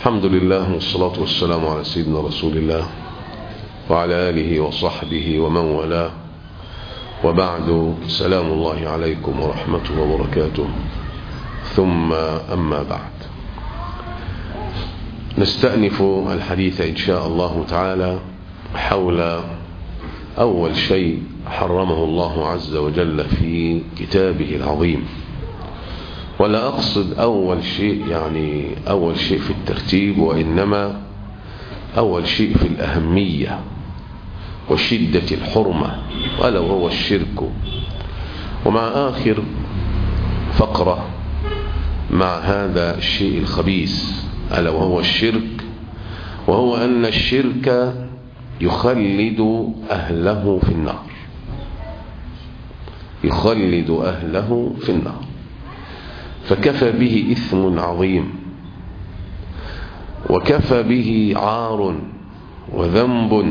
الحمد لله والصلاة والسلام على سيدنا رسول الله وعلى آله وصحبه ومن والاه وبعد سلام الله عليكم ورحمته وبركاته ثم أما بعد نستأنف الحديث إن شاء الله تعالى حول أول شيء حرمه الله عز وجل في كتابه العظيم ولا أقصد أول شيء يعني أول شيء في الترتيب وإنما أول شيء في الأهمية وشدة الحرمة ولا وهو الشرك ومع آخر فقرة مع هذا الشيء الخبيث ألا وهو الشرك وهو أن الشرك يخلد أهله في النار يخلد أهله في النار فكفى به إثم عظيم وكفى به عار وذنب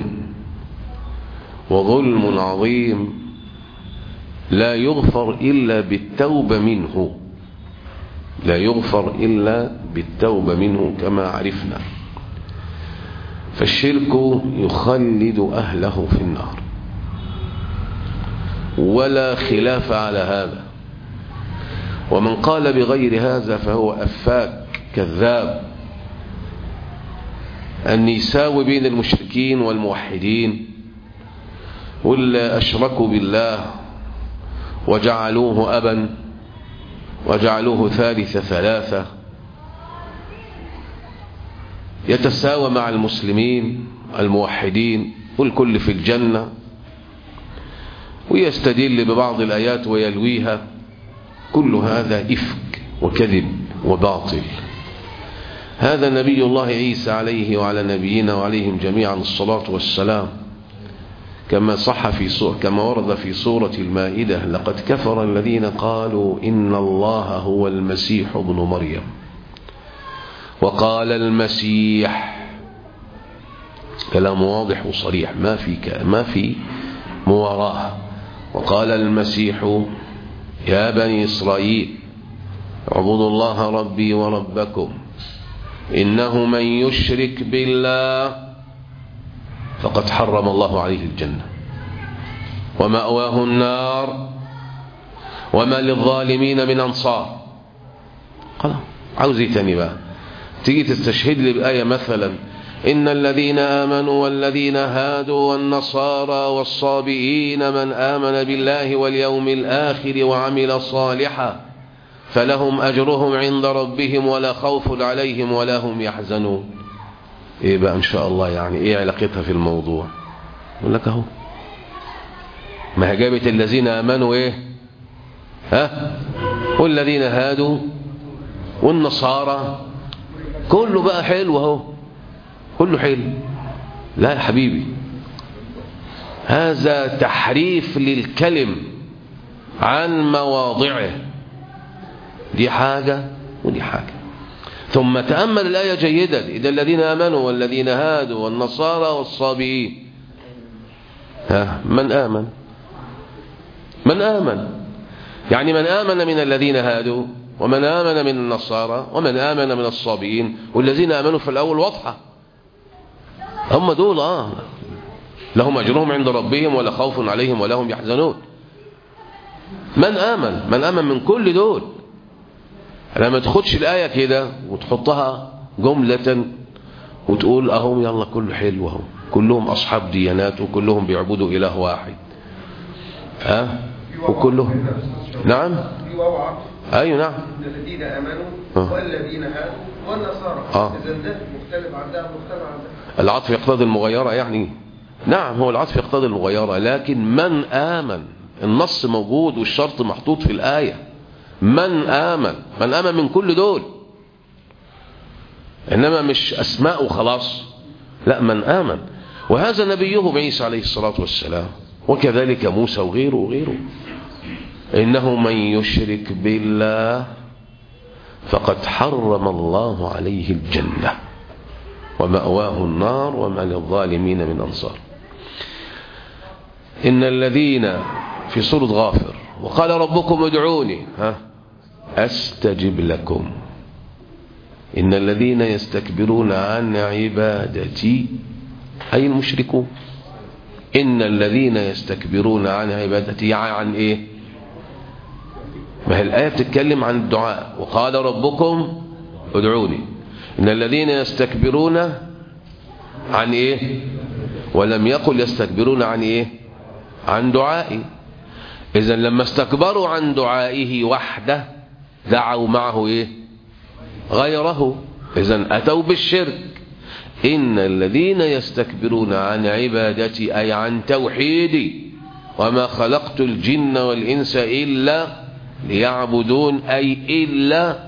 وظلم عظيم لا يغفر إلا بالتوبة منه لا يغفر إلا بالتوبة منه كما عرفنا فالشرك يخلد أهله في النار ولا خلاف على هذا ومن قال بغير هذا فهو أفاك كذاب أن يساوي بين المشركين والموحدين واللي أشركوا بالله وجعلوه أبا وجعلوه ثالث ثلاثة يتساوى مع المسلمين الموحدين والكل في الجنة ويستدل ببعض الآيات ويلويها كل هذا إفك وكذب وباطل هذا نبي الله عيسى عليه وعلى نبينا وعليهم جميعا الصلاة والسلام كما صح في سورة كما ورد في سورة المائدة لقد كفر الذين قالوا إن الله هو المسيح ابن مريم وقال المسيح كلام واضح وصريح ما في ما في مواراه وقال المسيح يا بني إسرائيل اعبدوا الله ربي وربكم إنه من يشرك بالله فقد حرم الله عليه الجنة ومأواه النار وما للظالمين من أنصار خلاص عاوز ايه تاني بقى تيجي تستشهد لي بآية مثلا إن الذين آمنوا والذين هادوا والنصارى والصابئين من آمن بالله واليوم الآخر وعمل صالحا فلهم أجرهم عند ربهم ولا خوف عليهم ولا هم يحزنون ايه بقى ان شاء الله يعني ايه علاقتها في الموضوع يقول لك اهو ما هي جابت الذين امنوا ايه ها والذين هادوا والنصارى كله بقى حلو اهو كله حلو لا يا حبيبي هذا تحريف للكلم عن مواضعه دي حاجة ودي حاجة ثم تأمل الآية جيدا إذا الذين آمنوا والذين هادوا والنصارى والصابئين ها من آمن من آمن يعني من آمن من الذين هادوا ومن آمن من النصارى ومن آمن من الصابئين والذين آمنوا في الأول واضحة هم دول آه لهم أجرهم عند ربهم ولا خوف عليهم ولا هم يحزنون من آمن من آمن من كل دول لما تاخدش الآية كده وتحطها جملة وتقول أهم يلا كله حلو اهو كلهم أصحاب ديانات وكلهم بيعبدوا إله واحد ها أه؟ وكلهم نعم أيوة نعم الذين آمنوا والذين هادوا والنصارى آه. إذا ده مختلف عن ده مختلف عن ده العطف يقتضي المغايرة يعني نعم هو العطف يقتضي المغايرة لكن من آمن النص موجود والشرط محطوط في الآية من آمن من آمن من كل دول إنما مش أسماء وخلاص لا من آمن وهذا نبيه عيسى عليه الصلاة والسلام وكذلك موسى وغيره وغيره إنه من يشرك بالله فقد حرم الله عليه الجنة ومأواه النار وما للظالمين من أنصار إن الذين في سورة غافر وقال ربكم ادعوني ها أستجب لكم إن الذين يستكبرون عن عبادتي أي المشركون إن الذين يستكبرون عن عبادتي عن إيه ما هي الآية بتتكلم عن الدعاء وقال ربكم ادعوني إن الذين يستكبرون عن إيه ولم يقل يستكبرون عن إيه عن دعائي إذا لما استكبروا عن دعائه وحده دعوا معه إيه غيره إذا أتوا بالشرك إن الذين يستكبرون عن عبادتي أي عن توحيدي وما خلقت الجن والإنس إلا ليعبدون أي إلا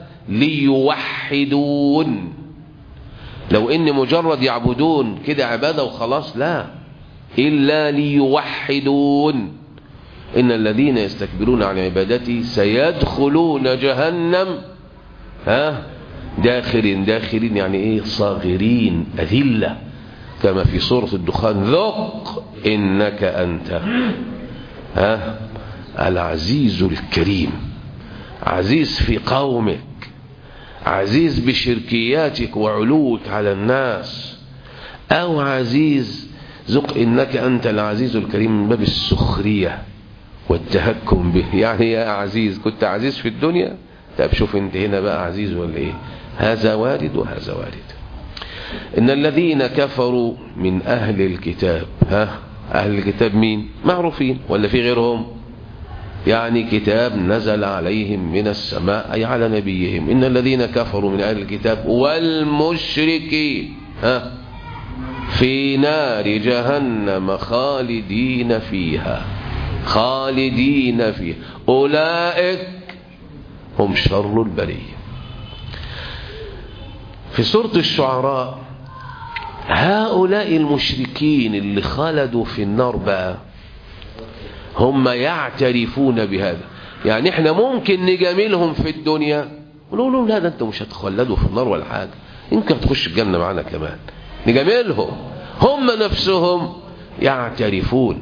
ليوحدون لو إن مجرد يعبدون كده عبادة وخلاص لا إلا ليوحدون إن الذين يستكبرون عن عبادتي سيدخلون جهنم ها داخلين داخلين يعني ايه صاغرين أذلة كما في سورة الدخان ذق إنك أنت ها العزيز الكريم عزيز في قومك عزيز بشركياتك وعلوك على الناس أو عزيز ذق إنك أنت العزيز الكريم من باب السخرية والتهكم به يعني يا عزيز كنت عزيز في الدنيا طب شوف انت هنا بقى عزيز ولا ايه هذا وارد وهذا وارد إن الذين كفروا من أهل الكتاب ها أهل الكتاب مين معروفين ولا في غيرهم يعني كتاب نزل عليهم من السماء أي على نبيهم إن الذين كفروا من أهل الكتاب والمشركين ها في نار جهنم خالدين فيها خالدين فيها أولئك هم شر البريه في سورة الشعراء هؤلاء المشركين اللي خلدوا في النار بقى هم يعترفون بهذا يعني احنا ممكن نجاملهم في الدنيا ونقول لهم لا ده انتوا مش هتخلدوا في النار ولا حاجة يمكن هتخش الجنة معانا كمان نجاملهم هم نفسهم يعترفون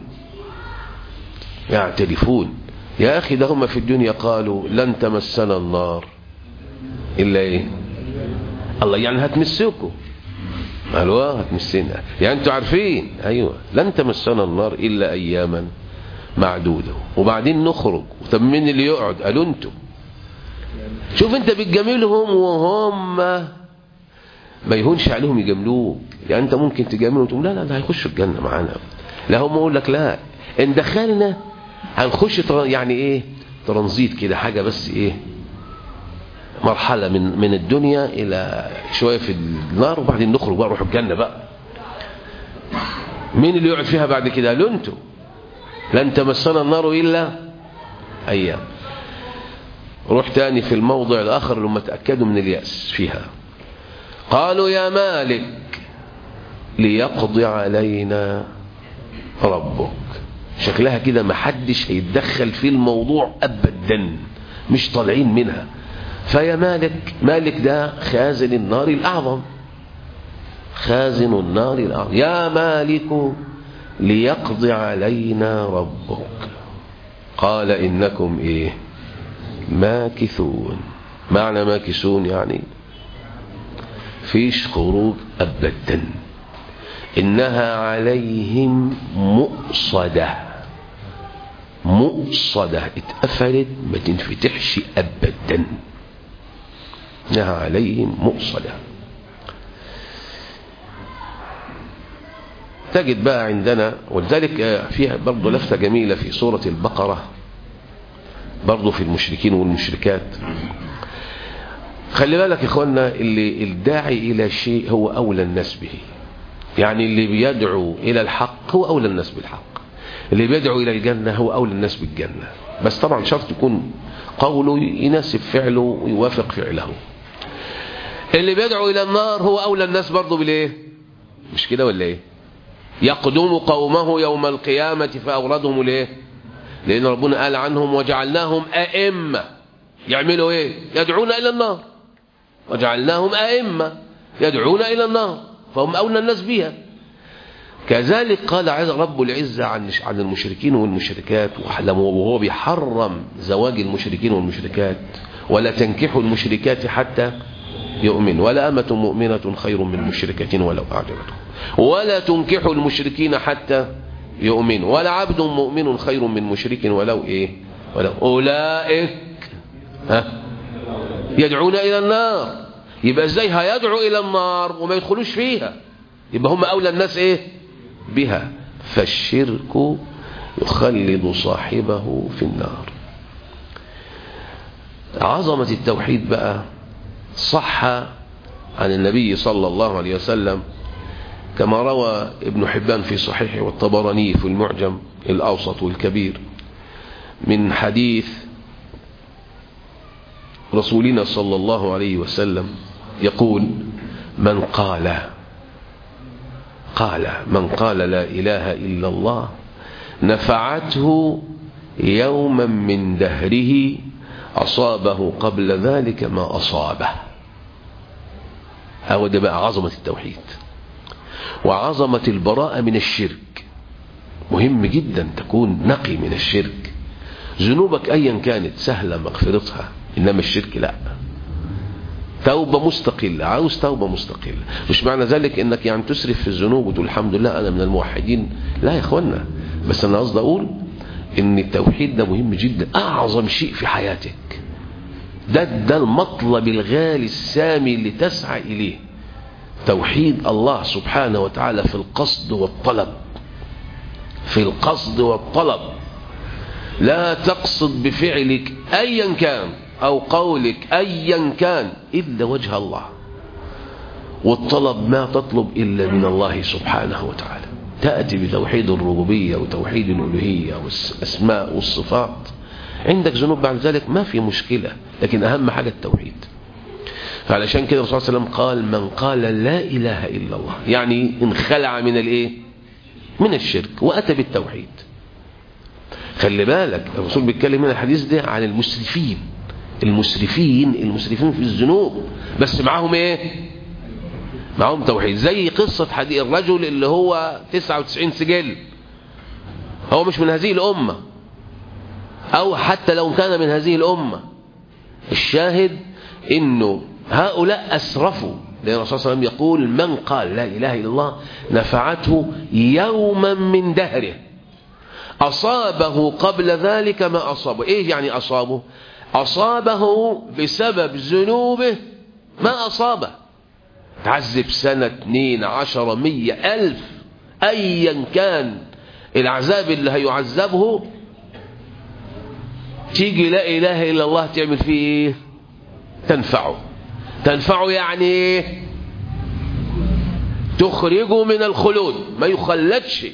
يعترفون يا أخي ده هم في الدنيا قالوا لن تمسنا النار إلا إيه الله يعني هتمسكوا قالوا هتمسنا يعني انتوا عارفين ايوه لن تمسنا النار الا اياما معدوده وبعدين نخرج طب مين اللي يقعد قالوا انتوا شوف انت بتجاملهم وهم ما يهونش عليهم يجاملوك يعني انت ممكن تجاملهم وتقول لا لا ده هيخشوا الجنه معانا لا هم يقول لك لا ان دخلنا هنخش يعني ايه ترانزيت كده حاجه بس ايه مرحلة من من الدنيا إلى شوية في النار وبعدين نخرج بقى نروح الجنة بقى مين اللي يقعد فيها بعد كده قالوا انتوا لن تمسنا النار إلا أيام روح تاني في الموضع الآخر لما تأكدوا من اليأس فيها قالوا يا مالك ليقضي علينا ربك شكلها كده محدش هيتدخل في الموضوع أبدا مش طالعين منها فيا مالك مالك ده خازن النار الأعظم خازن النار الأعظم يا مالك ليقضي علينا ربك قال إنكم إيه ماكثون معنى ماكثون يعني فيش خروج أبدا إنها عليهم مؤصدة مؤصدة اتقفلت ما تنفتحش أبدا إنها عليهم مؤصدة تجد بقى عندنا ولذلك فيها برضه لفتة جميلة في سورة البقرة برضه في المشركين والمشركات خلي بالك يا اخوانا اللي الداعي الى شيء هو اولى الناس به يعني اللي بيدعو الى الحق هو اولى الناس بالحق اللي بيدعو الى الجنه هو اولى الناس بالجنه بس طبعا شرط يكون قوله يناسب فعله ويوافق فعله اللي بيدعو الى النار هو اولى الناس برضه بالايه مش كده ولا ايه يقدم قومه يوم القيامه فاوردهم الايه لان ربنا قال عنهم وجعلناهم ائمه يعملوا ايه يدعون الى النار وجعلناهم ائمه يدعون الى النار فهم اولى الناس بها كذلك قال رب العزة عن عن المشركين والمشركات وهو بيحرم زواج المشركين والمشركات ولا تنكحوا المشركات حتى يؤمن ولا أمة مؤمنة خير من مشركة ولو أعجبته ولا تنكحوا المشركين حتى يؤمنوا ولا عبد مؤمن خير من مشرك ولو إيه ولو أولئك ها يدعون إلى النار يبقى ازاي هيدعو إلى النار وما يدخلوش فيها يبقى هم أولى الناس إيه بها فالشرك يخلد صاحبه في النار عظمة التوحيد بقى صح عن النبي صلى الله عليه وسلم كما روى ابن حبان في صحيحه والطبراني في المعجم الأوسط والكبير من حديث رسولنا صلى الله عليه وسلم يقول من قال قال من قال لا إله إلا الله نفعته يوما من دهره أصابه قبل ذلك ما أصابه هو ده بقى عظمة التوحيد وعظمة البراءة من الشرك مهم جدا تكون نقي من الشرك ذنوبك أيا كانت سهلة مغفرتها إنما الشرك لا توبة مستقلة عاوز توبة مستقلة مش معنى ذلك انك يعني تسرف في الذنوب وتقول الحمد لله انا من الموحدين لا يا اخوانا بس انا قصدي اقول ان التوحيد ده مهم جدا اعظم شيء في حياتك ده ده المطلب الغالي السامي اللي تسعى اليه توحيد الله سبحانه وتعالى في القصد والطلب في القصد والطلب لا تقصد بفعلك ايا كان او قولك ايا كان الا وجه الله والطلب ما تطلب الا من الله سبحانه وتعالى تاتي بتوحيد الربوبيه وتوحيد الالوهيه والاسماء والصفات عندك ذنوب بعد ذلك ما في مشكله لكن اهم حاجه التوحيد فعلشان كده الرسول صلى الله عليه وسلم قال من قال لا اله الا الله يعني انخلع من الايه من الشرك واتى بالتوحيد خلي بالك الرسول بيتكلم من الحديث ده عن المسرفين المسرفين المسرفين في الذنوب بس معاهم ايه معاهم توحيد زي قصة حديث الرجل اللي هو 99 سجل هو مش من هذه الأمة أو حتى لو كان من هذه الأمة الشاهد إنه هؤلاء أسرفوا لأن الرسول صلى الله عليه وسلم يقول من قال لا إله إلا الله نفعته يوما من دهره أصابه قبل ذلك ما أصابه إيه يعني أصابه أصابه بسبب ذنوبه ما أصابه تعذب سنة اتنين عشر مية ألف أيا كان العذاب اللي هيعذبه تيجي لا إله إلا الله تعمل فيه إيه تنفعه تنفعه يعني إيه تخرجه من الخلود ما يخلدش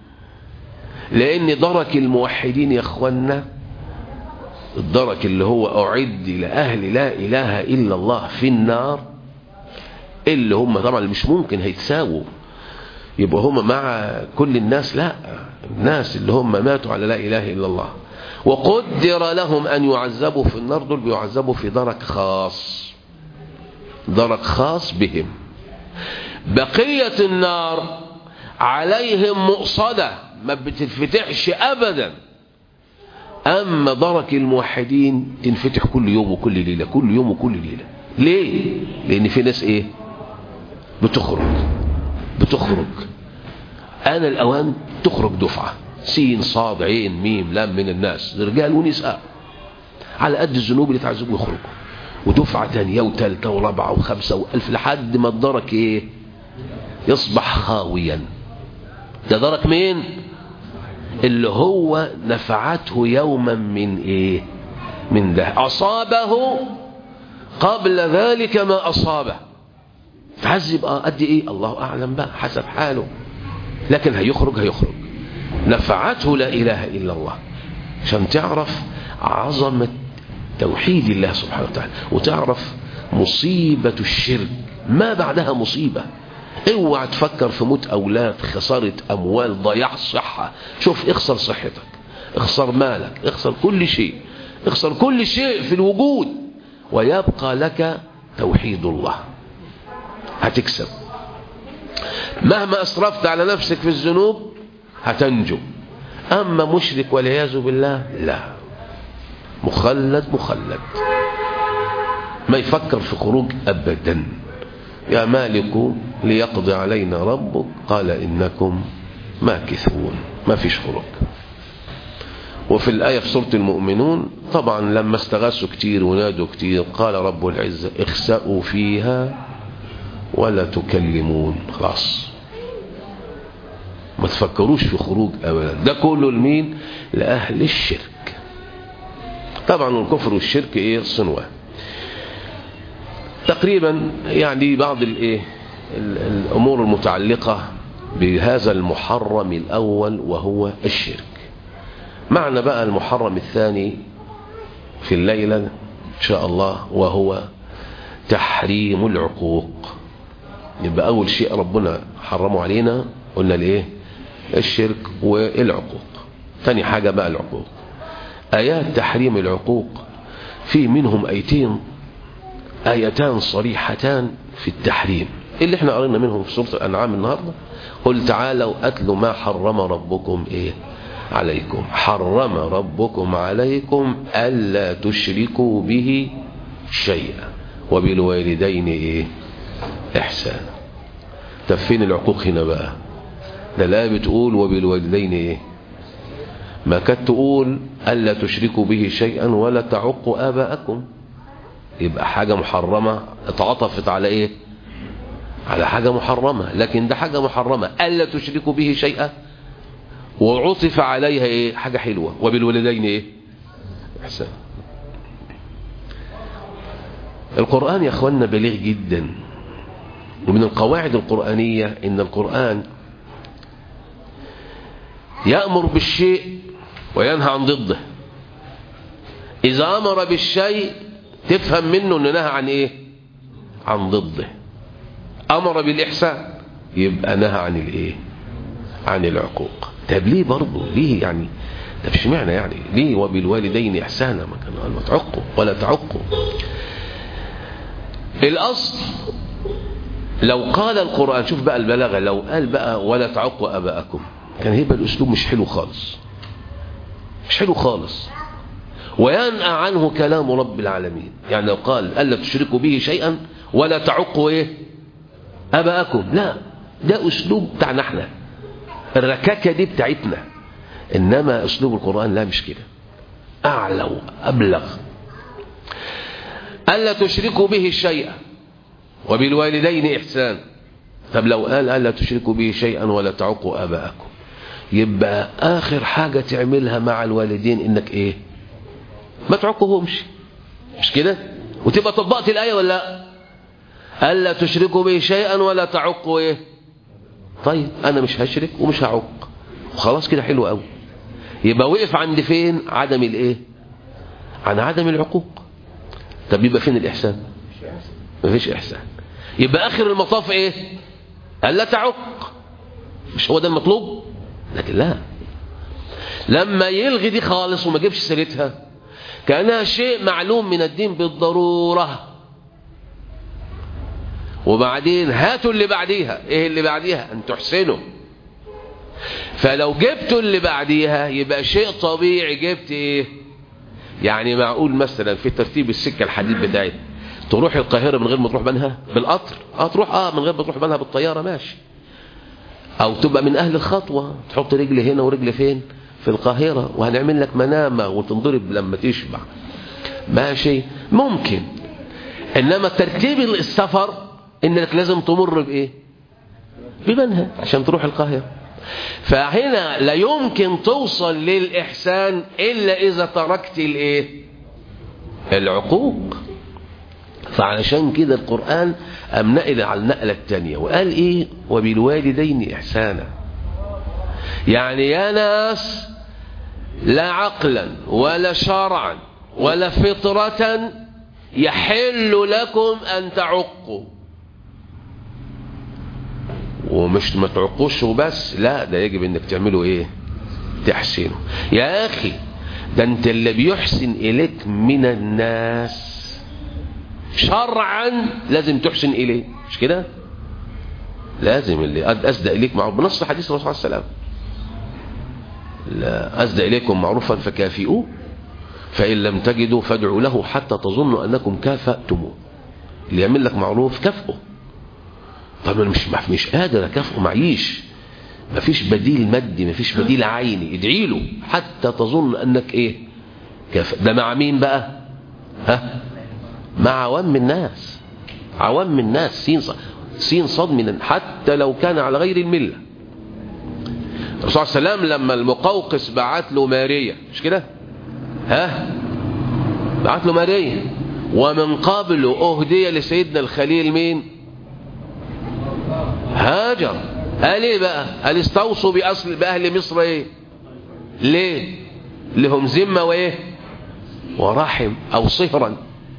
لأن درك الموحدين يا أخوانا الدرك اللي هو أعد لأهل لا إله إلا الله في النار اللي هم طبعا مش ممكن هيتساووا يبقى هم مع كل الناس لا الناس اللي هم ماتوا على لا إله إلا الله وقدر لهم أن يعذبوا في النار دول بيعذبوا في درك خاص درك خاص بهم بقية النار عليهم مؤصدة ما بتتفتحش أبدا أما درك الموحدين تنفتح كل يوم وكل ليلة كل يوم وكل ليلة ليه؟ لأن في ناس إيه بتخرج بتخرج أنا الأوان تخرج دفعة سين صاد عين ميم لام من الناس رجال ونساء على قد الذنوب اللي تعذبوا يخرجوا ودفعة تانية وتالتة ورابعة وخمسة وألف لحد ما الدرك إيه يصبح خاويا ده درك مين اللي هو نفعته يوما من ايه من ده اصابه قبل ذلك ما اصابه تعذب اه قد ايه الله اعلم بقى حسب حاله لكن هيخرج هيخرج نفعته لا اله الا الله عشان تعرف عظمه توحيد الله سبحانه وتعالى وتعرف مصيبه الشرك ما بعدها مصيبه اوعى تفكر في موت اولاد خساره اموال ضياع الصحه شوف اخسر صحتك اخسر مالك اخسر كل شيء اخسر كل شيء في الوجود ويبقى لك توحيد الله هتكسب مهما اسرفت على نفسك في الذنوب هتنجو اما مشرك والعياذ بالله لا مخلد مخلد ما يفكر في خروج أبدا يا مالك ليقضي علينا ربك قال إنكم ماكثون ما فيش خروج وفي الآية في سورة المؤمنون طبعا لما استغاثوا كتير ونادوا كتير قال رب العزة اخسأوا فيها ولا تكلمون خلاص ما تفكروش في خروج أبدا ده كله لمين لأهل الشرك طبعا الكفر والشرك ايه صنوة تقريبا يعني بعض الايه الامور المتعلقة بهذا المحرم الاول وهو الشرك معنى بقى المحرم الثاني في الليلة ان شاء الله وهو تحريم العقوق يبقى اول شيء ربنا حرمه علينا قلنا الايه الشرك والعقوق ثاني حاجة بقى العقوق آيات تحريم العقوق في منهم آيتين آيتان صريحتان في التحريم اللي احنا قرينا منهم في سورة الأنعام النهاردة قل تعالوا أتلوا ما حرم ربكم إيه عليكم حرم ربكم عليكم ألا تشركوا به شيئا وبالوالدين إيه إحسانا طب فين العقوق هنا بقى ده الآية بتقول وبالوالدين إيه ما كانت تقول ألا تشركوا به شيئا ولا تعقوا آباءكم يبقى حاجة محرمة اتعطفت على ايه على حاجة محرمة لكن ده حاجة محرمة ألا تشركوا به شيئا وعطف عليها ايه حاجة حلوة وبالولدين ايه احسان القرآن يا اخوانا بليغ جدا ومن القواعد القرآنية ان القرآن يأمر بالشيء وينهى عن ضده إذا أمر بالشيء تفهم منه أنه نهى عن إيه عن ضده أمر بالإحسان يبقى نهى عن الإيه عن العقوق طب ليه برضه ليه يعني طب اشمعنى يعني ليه وبالوالدين إحسانا ما كان قال ما تعقوا ولا تعقوا الأصل لو قال القرآن شوف بقى البلاغة لو قال بقى ولا تعقوا أباءكم كان هيبقى الأسلوب مش حلو خالص مش حلو خالص وينأى عنه كلام رب العالمين يعني لو قال ألا تشركوا به شيئا ولا تعقوا إيه أباءكم لا ده أسلوب بتاعنا احنا الركاكة دي بتاعتنا إنما أسلوب القرآن لا مش كده أعلى وأبلغ ألا تشركوا به شيئا وبالوالدين إحسان طب لو قال ألا تشركوا به شيئا ولا تعقوا آباءكم يبقى آخر حاجة تعملها مع الوالدين إنك إيه ما تعقهمش مش كده وتبقى طبقت الآية ولا لا ألا تشركوا به شيئا ولا تعقوا إيه طيب أنا مش هشرك ومش هعق وخلاص كده حلو قوي يبقى وقف عند فين عدم الإيه عن عدم العقوق طب يبقى فين الإحسان مفيش إحسان يبقى آخر المطاف إيه ألا تعق مش هو ده المطلوب لكن لا لما يلغي دي خالص وما جيبش سيرتها كأنها شيء معلوم من الدين بالضرورة وبعدين هاتوا اللي بعديها ايه اللي بعديها ان تحسنوا فلو جبتوا اللي بعديها يبقى شيء طبيعي جبت ايه يعني معقول مثلا في ترتيب السكة الحديد بتاعتها تروح القاهرة من غير ما تروح بنها بالقطر اه تروح اه من غير ما تروح بنها بالطيارة ماشي او تبقى من اهل الخطوة تحط رجل هنا ورجل فين في القاهرة وهنعمل لك منامة وتنضرب لما تشبع ماشي ممكن انما ترتيب السفر انك لازم تمر بايه بمنها عشان تروح القاهرة فهنا لا يمكن توصل للإحسان إلا إذا تركت الإيه العقوق فعلشان كده القرآن أم نقل على النقلة التانية وقال إيه وبالوالدين إحسانا يعني يا ناس لا عقلا ولا شرعا ولا فطرة يحل لكم أن تعقوا ومش ما تعقوش وبس لا ده يجب انك تعملوا ايه تحسنوا يا اخي ده انت اللي بيحسن اليك من الناس شرعا لازم تحسن اليه مش كده لازم اللي اسدى اليك معروف بنص حديث الرسول صلى الله عليه وسلم لا اسدى اليكم معروفا فكافئوه فإن لم تجدوا فادعوا له حتى تظنوا أنكم كافأتموه اللي يعمل لك معروف كافئه طب أنا مش مش قادر أكافئه معيش مفيش بديل مادي مفيش بديل عيني ادعي له حتى تظن أنك إيه كافئ ده مع مين بقى ها مع عوام الناس عوام الناس سين صد سين صد من حتى لو كان على غير المله الرسول صلى الله عليه وسلم لما المقوقس بعت له ماريا مش كده ها بعت له ماريا ومن قبله أهدي لسيدنا الخليل مين هاجر قال ايه بقى قال استوصوا بأصل بأهل مصر ايه ليه لهم ذمة وايه ورحم او صهرا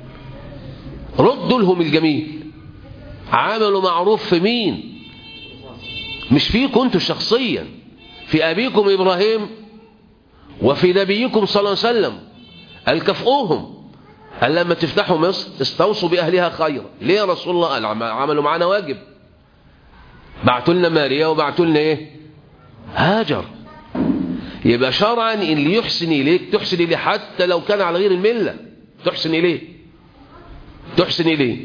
ردوا لهم الجميل عملوا معروف في مين مش فيكم انتوا شخصيا في أبيكم إبراهيم وفي نبيكم صلى الله عليه وسلم قال كفؤوهم قال لما تفتحوا مصر استوصوا بأهلها خيرا ليه يا رسول الله قال عملوا معنا واجب بعتوا لنا ماريا وبعتوا لنا ايه هاجر يبقى شرعا ان اللي يحسن اليك تحسن اليه حتى لو كان على غير المله تحسن اليه تحسن اليه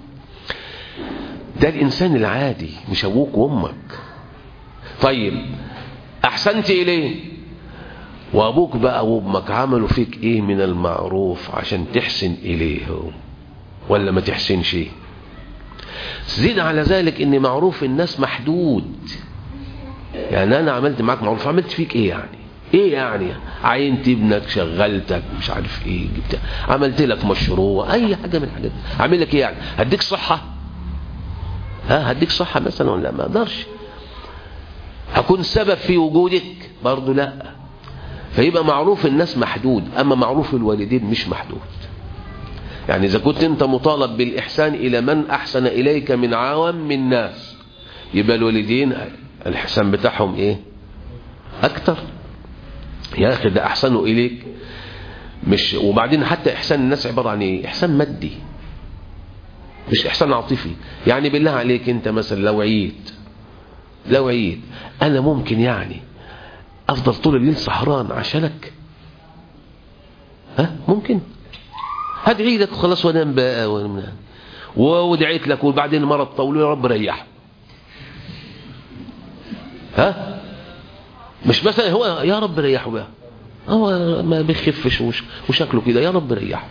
ده الانسان العادي مش ابوك وامك طيب احسنت اليه وابوك بقى وامك عملوا فيك ايه من المعروف عشان تحسن اليهم ولا ما تحسنش زيد على ذلك ان معروف الناس محدود يعني انا عملت معاك معروف عملت فيك ايه يعني ايه يعني عينت ابنك شغلتك مش عارف ايه جبت عملت لك مشروع اي حاجه من الحاجات دي اعمل لك ايه يعني هديك صحه ها هديك صحه مثلا ولا ما اقدرش هكون سبب في وجودك برضه لا فيبقى معروف الناس محدود اما معروف الوالدين مش محدود يعني اذا كنت انت مطالب بالاحسان الى من احسن اليك من عوام الناس يبقى الوالدين الاحسان بتاعهم ايه اكتر يا اخي ده احسنوا اليك مش وبعدين حتى احسان الناس عباره عن ايه احسان مادي مش احسان عاطفي يعني بالله عليك انت مثلا لو عييت لو عييت انا ممكن يعني افضل طول الليل سهران عشانك ها ممكن هدعي لك وخلاص وانام بقى وانام ودعيت لك وبعدين مرض طول يا رب ريحه ها مش مثلا هو يا رب ريحه بقى هو ما بيخفش وش وشكله كده يا رب ريحه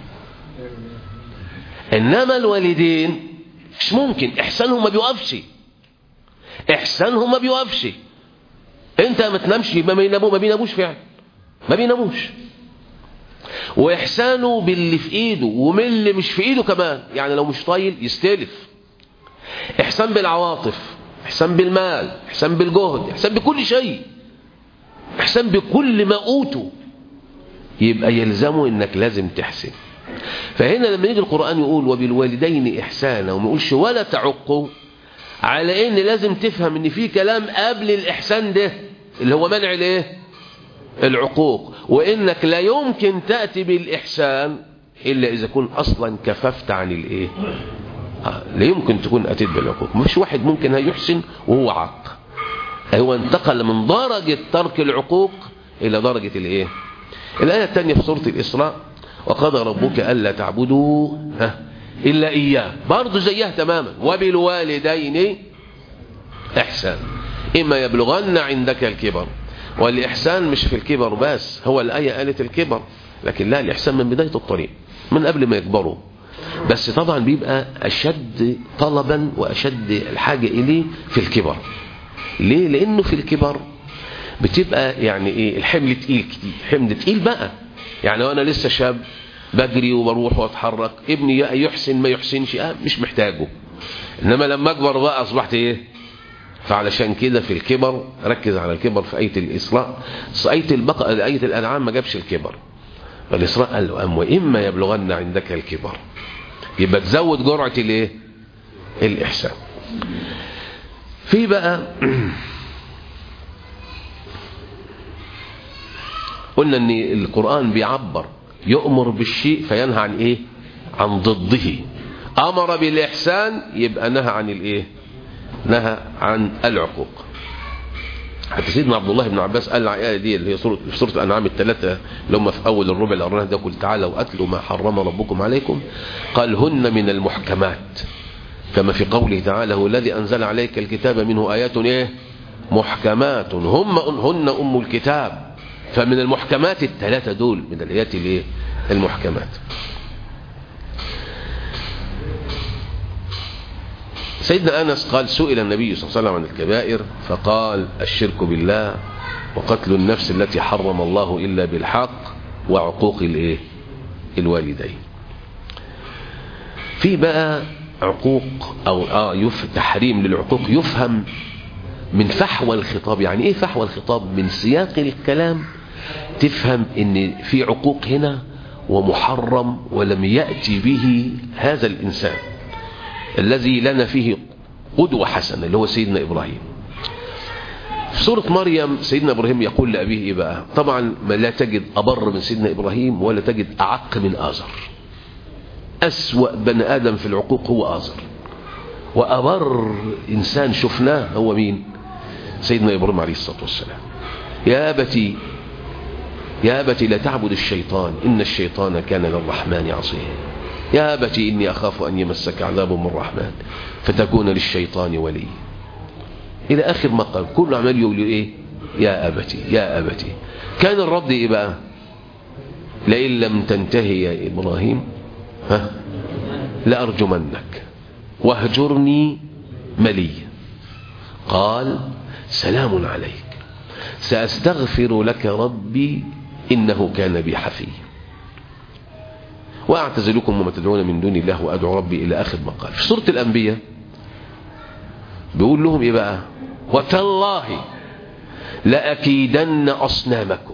انما الوالدين مش ممكن احسانهم ما بيوقفش احسانهم ما بيوقفش انت ما تنامش ما بيناموا ما بيناموش فعلا ما بيناموش واحسانه باللي في ايده ومن اللي مش في ايده كمان يعني لو مش طايل يستلف احسان بالعواطف احسان بالمال احسان بالجهد احسان بكل شيء احسان بكل ما اوته يبقى يلزمه انك لازم تحسن فهنا لما يجي القرآن يقول وبالوالدين إحسانا وما يقولش ولا تعقوا على ان لازم تفهم ان في كلام قبل الإحسان ده اللي هو منع الايه العقوق وانك لا يمكن تأتي بالإحسان إلا إذا كنت أصلا كففت عن الايه آه لا يمكن تكون أتيت بالعقوق مش واحد ممكن هيحسن وهو عاق هو انتقل من درجة ترك العقوق إلى درجة الايه الآية الثانية في سورة الإسراء وقضى ربك ألا تعبدوا إلا إياه برضه زيها تماما وبالوالدين إحسان إما يبلغن عندك الكبر والإحسان مش في الكبر بس هو الآية قالت الكبر لكن لا الإحسان من بداية الطريق من قبل ما يكبروا بس طبعا بيبقى أشد طلبا وأشد الحاجة إليه في الكبر ليه لأنه في الكبر بتبقى يعني إيه الحمل تقيل كتير حمل تقيل بقى يعني وانا لسه شاب بجري وبروح واتحرك ابني يحسن ما يحسنش اه مش محتاجه انما لما اكبر بقى اصبحت ايه فعلشان كده في الكبر ركز على الكبر في آية الإسراء آية البقرة آية الأنعام ما جابش الكبر فالإسراء قال له أم وإما يبلغن عندك الكبر يبقى تزود جرعة الايه الإحسان في بقى قلنا ان القرآن بيعبر يؤمر بالشيء فينهى عن ايه عن ضده امر بالاحسان يبقى نهى عن الايه نهى عن العقوق حتى سيدنا عبد الله بن عباس قال الآية دي اللي هي سورة في سورة الأنعام الثلاثة اللي هم في أول الربع الأولاني ده قل تعالوا أتلوا ما حرم ربكم عليكم قال هن من المحكمات كما في قوله تعالى هو الذي أنزل عليك الكتاب منه آيات إيه محكمات هم هن أم الكتاب فمن المحكمات الثلاثة دول من الآيات الإيه المحكمات سيدنا أنس قال سئل النبي صلى الله عليه وسلم عن الكبائر فقال الشرك بالله وقتل النفس التي حرم الله إلا بالحق وعقوق الايه الوالدين في بقى عقوق أو آه يف تحريم للعقوق يفهم من فحوى الخطاب يعني ايه فحوى الخطاب من سياق الكلام تفهم ان في عقوق هنا ومحرم ولم يأتي به هذا الإنسان الذي لنا فيه قدوة حسنة اللي هو سيدنا إبراهيم في سورة مريم سيدنا إبراهيم يقول لأبيه إيه بقى طبعا ما لا تجد أبر من سيدنا إبراهيم ولا تجد أعق من آزر أسوأ بني آدم في العقوق هو آزر وأبر إنسان شفناه هو مين سيدنا إبراهيم عليه الصلاة والسلام يا أبتي يا أبتي لا تعبد الشيطان إن الشيطان كان للرحمن عصيا يا أبتي إني أخاف أن يمسك عذاب من الرحمن فتكون للشيطان ولي إلى آخر ما قال كل عمال يقول إيه يا أبتي يا أبتي كان الرد إيه بقى لئن لم تنتهي يا إبراهيم ها لأرجمنك واهجرني مليا قال سلام عليك سأستغفر لك ربي إنه كان بي حفيا وأعتزلكم وما تدعون من دون الله وأدعو ربي إلى آخر ما قال في سورة الأنبياء بيقول لهم إيه بقى وتالله لأكيدن أصنامكم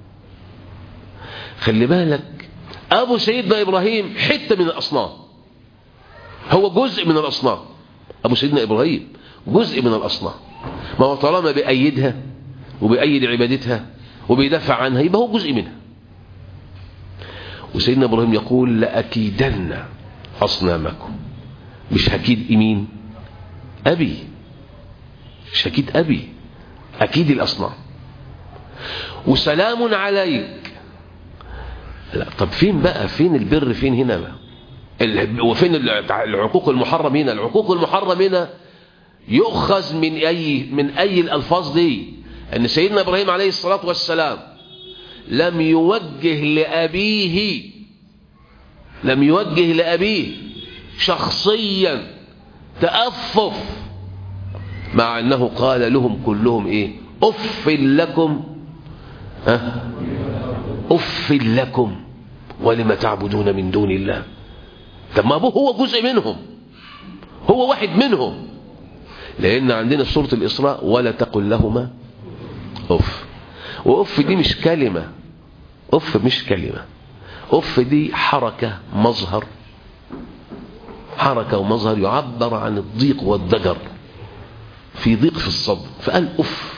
خلي بالك أبو سيدنا إبراهيم حتة من الأصنام هو جزء من الأصنام أبو سيدنا إبراهيم جزء من الأصنام ما هو طالما بيأيدها وبيأيد عبادتها وبيدافع عنها يبقى هو جزء منها وسيدنا إبراهيم يقول لأكيدن أصنامكم مش هكيد مين أبي مش هكيد أبي أكيد الأصنام وسلام عليك لا طب فين بقى فين البر فين هنا بقى وفين العقوق المحرم هنا العقوق المحرم هنا يؤخذ من أي من أي الألفاظ دي أن سيدنا إبراهيم عليه الصلاة والسلام لم يوجه لأبيه لم يوجه لأبيه شخصيا تأفف مع أنه قال لهم كلهم إيه أف لكم ها أف لكم ولم تعبدون من دون الله طب ما أبوه هو جزء منهم هو واحد منهم لأن عندنا سورة الإسراء ولا تقل لهما أف وأف دي مش كلمة أف مش كلمة أف دي حركة مظهر حركة ومظهر يعبر عن الضيق والضجر في ضيق في الصدر فقال أف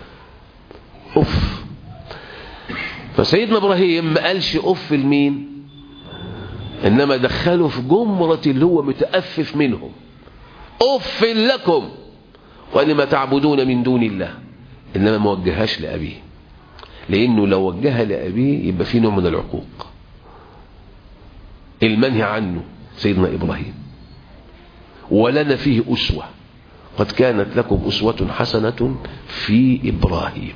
أف فسيدنا إبراهيم ما قالش أف لمين إنما دخله في جمرة اللي هو متأفف منهم أف لكم ولما تعبدون من دون الله إنما ما وجههاش لأبيه لأنه لو وجهها لأبيه يبقى في نوع من العقوق المنهي عنه سيدنا إبراهيم ولنا فيه أسوة قد كانت لكم أسوة حسنة في إبراهيم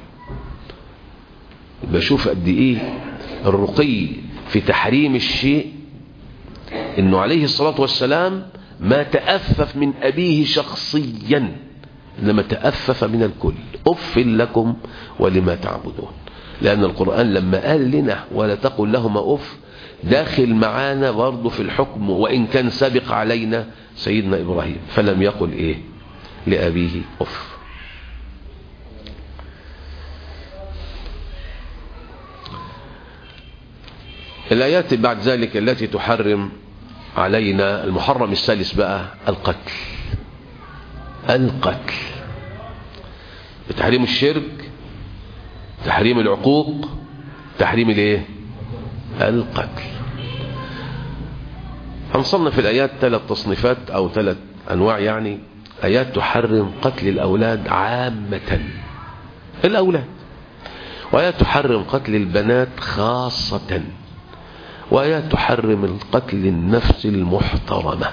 بشوف قد إيه الرقي في تحريم الشيء إنه عليه الصلاة والسلام ما تأفف من أبيه شخصيا إنما تأفف من الكل أف لكم ولما تعبدون لأن القرآن لما قال لنا ولا تقل لهما أف داخل معانا برضه في الحكم وإن كان سابق علينا سيدنا إبراهيم فلم يقل إيه لأبيه أف الآيات بعد ذلك التي تحرم علينا المحرم الثالث بقى القتل القتل تحريم الشرك تحريم العقوق تحريم الايه القتل هنصنف في الآيات ثلاث تصنيفات أو ثلاث أنواع يعني آيات تحرم قتل الأولاد عامة الأولاد وآيات تحرم قتل البنات خاصة وآيات تحرم القتل النفس المحترمة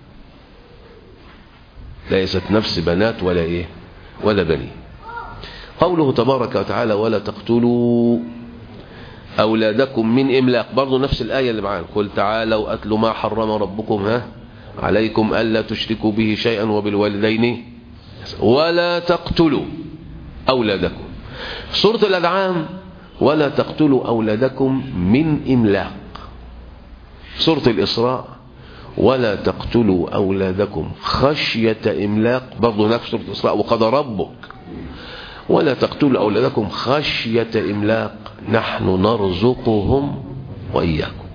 ليست نفس بنات ولا إيه ولا بني قوله تبارك وتعالى ولا تقتلوا أولادكم من إملاق برضو نفس الآية اللي معانا قل تعالوا أتلوا ما حرم ربكم ها عليكم ألا تشركوا به شيئا وبالوالدين ولا تقتلوا أولادكم سورة الأنعام ولا تقتلوا أولادكم من إملاق سورة الإسراء ولا تقتلوا أولادكم خشية إملاق برضو نفس سورة الإسراء وقضى ربك ولا تقتلوا أولادكم خشية إملاق نحن نرزقهم وإياكم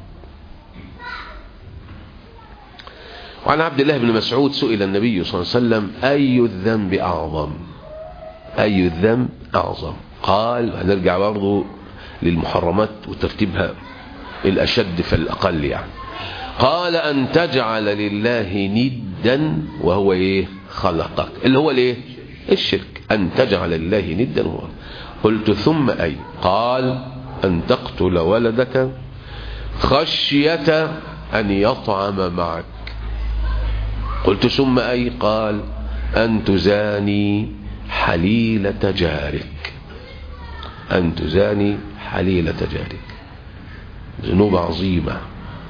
وعن عبد الله بن مسعود سئل النبي صلى الله عليه وسلم أي الذنب أعظم أي الذنب أعظم قال هنرجع برضو للمحرمات وترتيبها الأشد فالأقل يعني قال أن تجعل لله ندا وهو إيه خلقك اللي هو الإيه الشرك أن تجعل لله ندا وهو قلت ثم أي قال أن تقتل ولدك خشية أن يطعم معك قلت ثم أي قال أن تزاني حليلة جارك أن تزاني حليلة جارك ذنوب عظيمة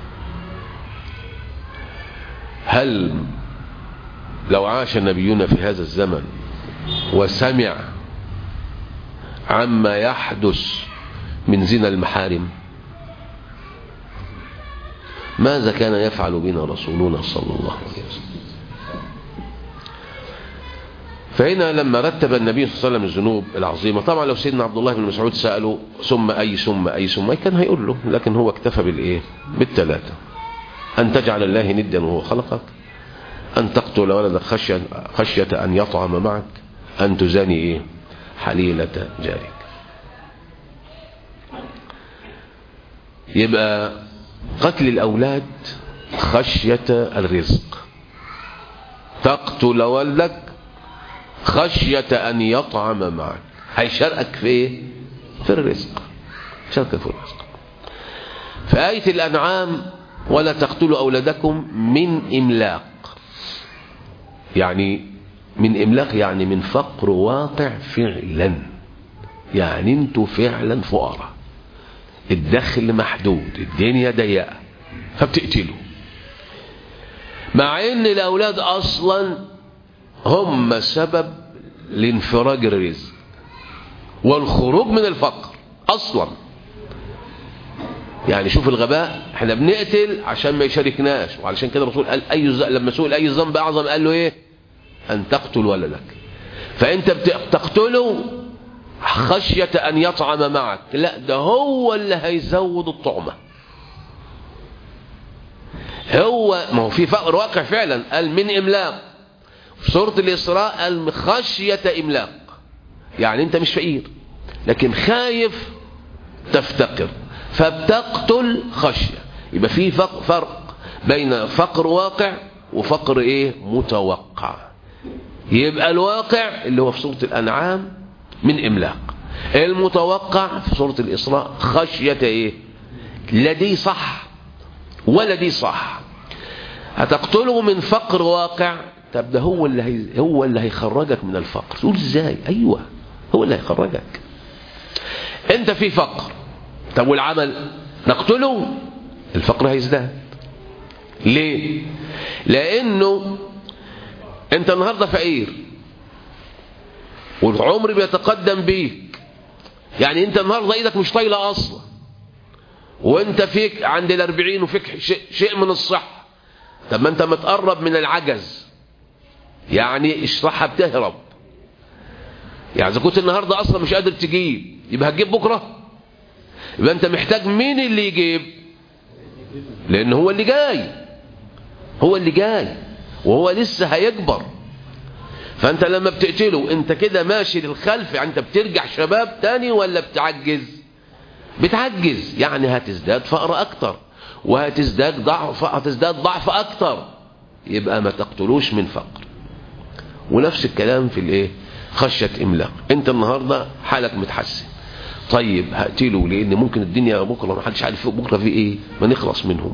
هل لو عاش نبينا في هذا الزمن وسمع عما يحدث من زنا المحارم ماذا كان يفعل بنا رسولنا صلى الله عليه وسلم فهنا لما رتب النبي صلى الله عليه وسلم الذنوب العظيمة طبعا لو سيدنا عبد الله بن مسعود سأله ثم أي ثم أي ثم أي كان هيقول له لكن هو اكتفى بالإيه بالثلاثة أن تجعل الله ندا وهو خلقك أن تقتل ولدك خشية, خشية أن يطعم معك أن تزاني إيه حليلة جارك يبقى قتل الأولاد خشية الرزق تقتل ولدك خشية أن يطعم معك هيشاركك في إيه؟ في الرزق شاركك في الرزق في آية الأنعام ولا تقتلوا أولادكم من إملاق يعني من إملاق يعني من فقر واقع فعلا يعني انتوا فعلا فقراء الدخل محدود الدنيا ضيقه فبتقتلوا مع ان الاولاد اصلا هم سبب لانفراج الرزق والخروج من الفقر اصلا يعني شوف الغباء احنا بنقتل عشان ما يشاركناش وعلشان كده الرسول قال اي ز... لما سئل اي ذنب اعظم قال له ايه ان تقتل ولدك فانت بتقتله خشية ان يطعم معك لا ده هو اللي هيزود الطعمة هو ما هو في فقر واقع فعلا قال من املاق في سورة الاسراء قال خشية املاق يعني انت مش فقير لكن خايف تفتقر فبتقتل خشية يبقى في فرق بين فقر واقع وفقر ايه متوقع يبقى الواقع اللي هو في سورة الأنعام من إملاق المتوقع في سورة الإسراء خشية ايه لا دي صح ولا دي صح هتقتله من فقر واقع طب ده هو اللي هي هو اللي هيخرجك من الفقر تقول ازاي ايوه هو اللي هيخرجك انت في فقر طب والعمل نقتله الفقر هيزداد ليه لانه انت النهارده فقير والعمر بيتقدم بيك يعني انت النهارده ايدك مش طايله اصلا وانت فيك عند الاربعين وفيك شيء من الصحه طب ما انت متقرب من العجز يعني الصحه بتهرب يعني اذا كنت النهارده اصلا مش قادر تجيب يبقى هتجيب بكره يبقى انت محتاج مين اللي يجيب لان هو اللي جاي هو اللي جاي وهو لسه هيكبر فانت لما بتقتله انت كده ماشي للخلف يعني انت بترجع شباب تاني ولا بتعجز بتعجز يعني هتزداد فقر اكتر وهتزداد ضعف هتزداد ضعف اكتر يبقى ما تقتلوش من فقر ونفس الكلام في الايه خشية إملاق أنت النهاردة حالك متحسن طيب هقتله لأن ممكن الدنيا بكرة ما حدش عارف بكرة في إيه ما نخلص منهم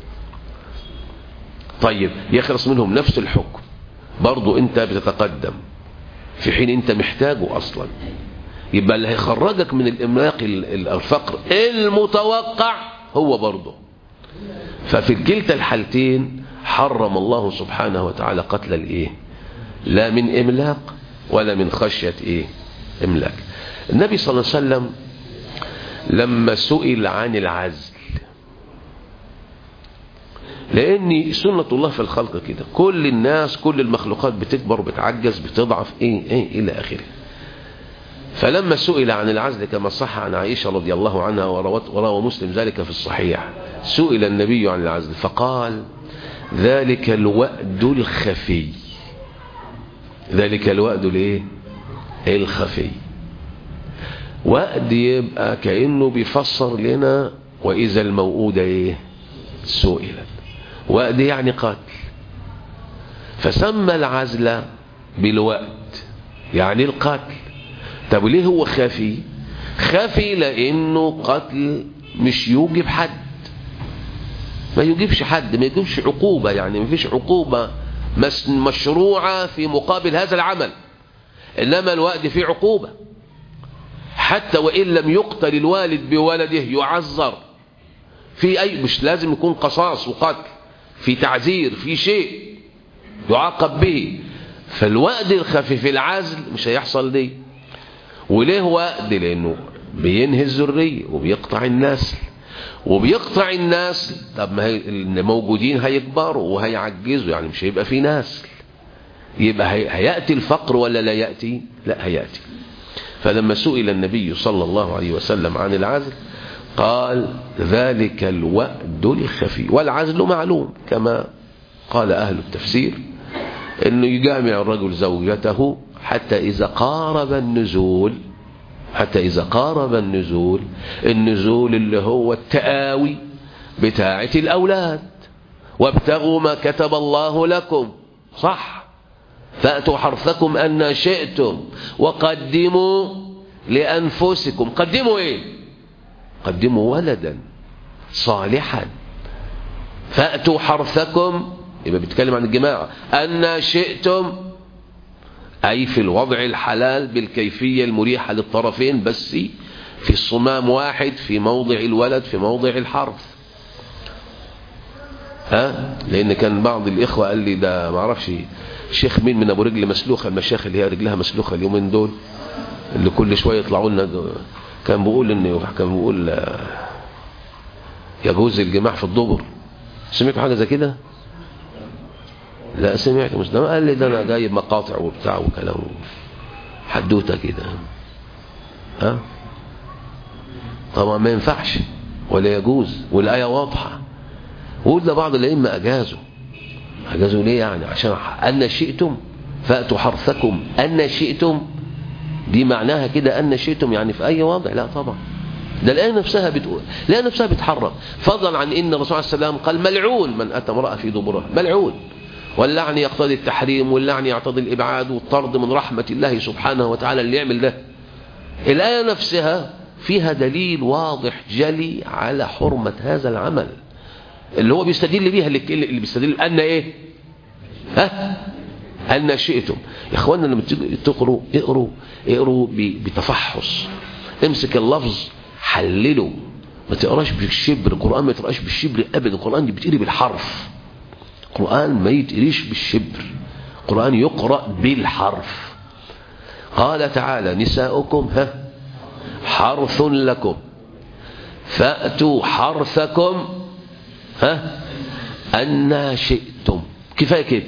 طيب يخلص منهم نفس الحكم برضو أنت بتتقدم في حين أنت محتاجه أصلا يبقى اللي هيخرجك من الإملاق الفقر المتوقع هو برضه ففي كلتا الحالتين حرم الله سبحانه وتعالى قتل الايه لا من املاق ولا من خشية ايه املاك النبي صلى الله عليه وسلم لما سئل عن العزل لان سنة الله في الخلق كده كل الناس كل المخلوقات بتكبر وبتعجز بتضعف ايه ايه الى اخره فلما سئل عن العزل كما صح عن عائشة رضي الله عنها وروى مسلم ذلك في الصحيح سئل النبي عن العزل فقال ذلك الوأد الخفي ذلك الوأد الايه الخفي وأد يبقى كأنه بيفسر لنا وإذا الموؤودة ايه سئلت وأد يعني قتل فسمى العزل بالوأد يعني القتل طب ليه هو خفي خفي لانه قتل مش يوجب حد ما يجيبش حد ما يجيبش عقوبة يعني ما فيش عقوبة مشروعة في مقابل هذا العمل إنما الوأد فيه عقوبة حتى وإن لم يقتل الوالد بولده يعذر في أي مش لازم يكون قصاص وقتل في تعذير في شيء يعاقب به فالوأد الخفي في العزل مش هيحصل دي وليه وأد لأنه بينهي الذرية وبيقطع النسل وبيقطع النسل طب ما هي الموجودين هيكبروا وهيعجزوا يعني مش هيبقى في نسل يبقى هي هيأتي الفقر ولا لا يأتي لا هيأتي فلما سئل النبي صلى الله عليه وسلم عن العزل قال ذلك الوأد الخفي والعزل معلوم كما قال أهل التفسير انه يجامع الرجل زوجته حتى إذا قارب النزول حتى إذا قارب النزول النزول اللي هو التآوي بتاعة الأولاد وابتغوا ما كتب الله لكم صح فأتوا حرثكم أن شئتم وقدموا لأنفسكم قدموا إيه قدموا ولدا صالحا فأتوا حرثكم يبقى بيتكلم عن الجماعة أن شئتم أي في الوضع الحلال بالكيفية المريحة للطرفين بس في الصمام واحد في موضع الولد في موضع الحرث ها لأن كان بعض الإخوة قال لي ده ما اعرفش شيخ مين من أبو رجل مسلوخة المشايخ اللي هي رجلها مسلوخة اليومين دول اللي كل شوية يطلعوا لنا كان بيقول إن كان بيقول يجوز الجماع في الدبر سمعتوا حاجة زي كده؟ لا سمعت مسلم قال لي ده انا جايب مقاطع وبتاع وكلام حدوته كده ها طبعا ما ينفعش ولا يجوز والايه واضحه وقلنا بعض الائمه اجازوا اجازوا ليه يعني عشان ان شئتم فاتوا حرثكم ان شئتم دي معناها كده ان شئتم يعني في اي وضع لا طبعا ده الآية نفسها بتقول الآية نفسها بتحرم فضلا عن إن الرسول عليه السلام قال ملعون من أتى امرأة في دبرها ملعون واللعن يقتضي التحريم واللعن يقتضي الإبعاد والطرد من رحمة الله سبحانه وتعالى اللي يعمل ده الآية نفسها فيها دليل واضح جلي على حرمة هذا العمل اللي هو بيستدل بيها اللي بيستدل أن إيه ها أن شئتم يا إخواننا لما تقروا اقروا اقروا بتفحص امسك اللفظ حلله ما تقراش بالشبر القرآن ما تقراش بالشبر أبدا القرآن دي بتقري بالحرف القرآن ما يتقريش بالشبر القرآن يقرأ بالحرف قال تعالى نساؤكم ها حرث لكم فأتوا حرثكم ها أن شئتم كفاية كده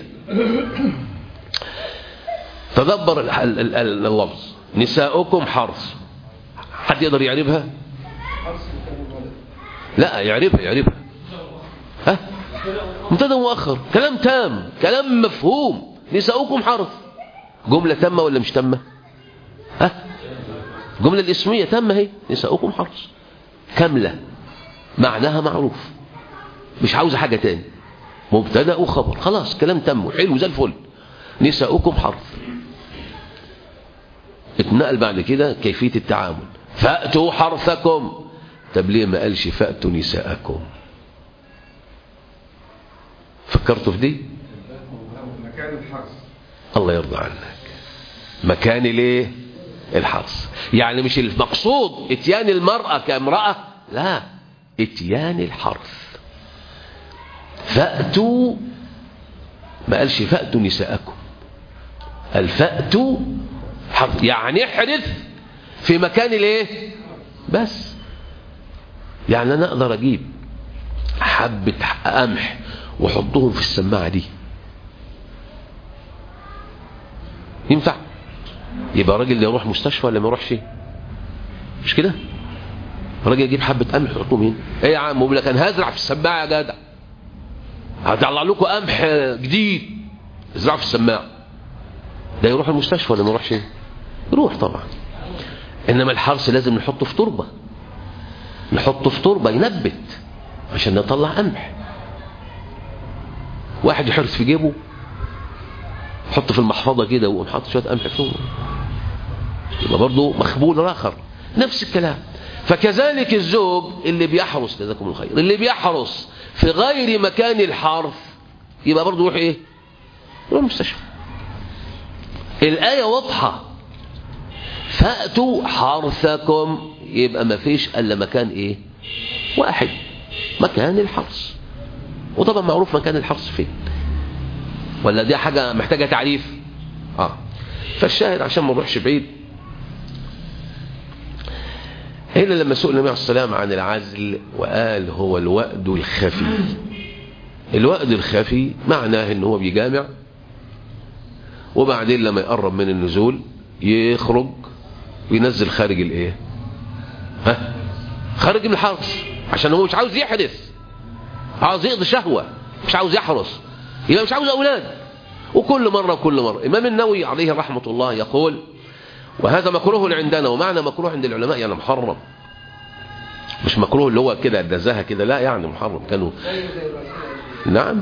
تدبر اللفظ نساؤكم حرث حد يقدر يعرفها لا يعرفها يعرفها ها مبتدا مؤخر كلام تام كلام مفهوم نساؤكم حرث جملة تامة ولا مش تامة ها جملة الاسمية تامة هي نساؤكم حرث كاملة معناها معروف مش عاوزة حاجة تاني مبتدا وخبر خلاص كلام تم حلو زي الفل نساؤكم حرث اتنقل بعد كده كيفية التعامل فأتوا حرثكم طب ليه ما قالش فأتوا نساءكم فكرتوا في دي مكان الحرث الله يرضى عنك مكان ليه الحرث يعني مش المقصود اتيان المرأة كامرأة لا اتيان الحرث فأتوا ما قالش فأتوا نساءكم قال فأتوا حرث يعني احرث في مكان الايه بس يعني انا اقدر اجيب حبة قمح واحطهم في السماعة دي ينفع يبقى الراجل ده يروح مستشفى ولا ما يروحش مش كده الراجل يجيب حبة قمح يحطهم هنا ايه يا عم بقول لك انا هزرع في السماعة يا جدع هطلع لكم قمح جديد ازرعه في السماعة ده يروح المستشفى ولا ما يروحش يروح طبعا انما الحرث لازم نحطه في تربة نحطه في تربة ينبت عشان نطلع قمح واحد يحرث في جيبه يحط في المحفظة كده ويقوم حاطط شوية قمح فيهم يبقى برضه مخبول آخر نفس الكلام فكذلك الزوج اللي بيحرس جزاكم الخير اللي بيحرس في غير مكان الحرث يبقى برضه يروح ايه يروح المستشفى الآية واضحة فأتوا حرثكم يبقى ما فيش إلا مكان ايه واحد مكان الحرث وطبعا معروف مكان الحرث فين ولا دي حاجة محتاجة تعريف اه فالشاهد عشان ما نروحش بعيد هنا لما سئل النبي عليه السلام عن العزل وقال هو الوأد الخفي الوأد الخفي معناه ان هو بيجامع وبعدين لما يقرب من النزول يخرج وينزل خارج الايه ها خارج من الحرس عشان هو مش عاوز يحدث عاوز يقضي شهوة مش عاوز يحرس يبقى مش عاوز أولاد وكل مرة وكل مرة إمام النووي عليه رحمة الله يقول وهذا مكروه عندنا ومعنى مكروه عند العلماء يعني محرم مش مكروه اللي هو كده النزاهة كده لا يعني محرم كانوا نعم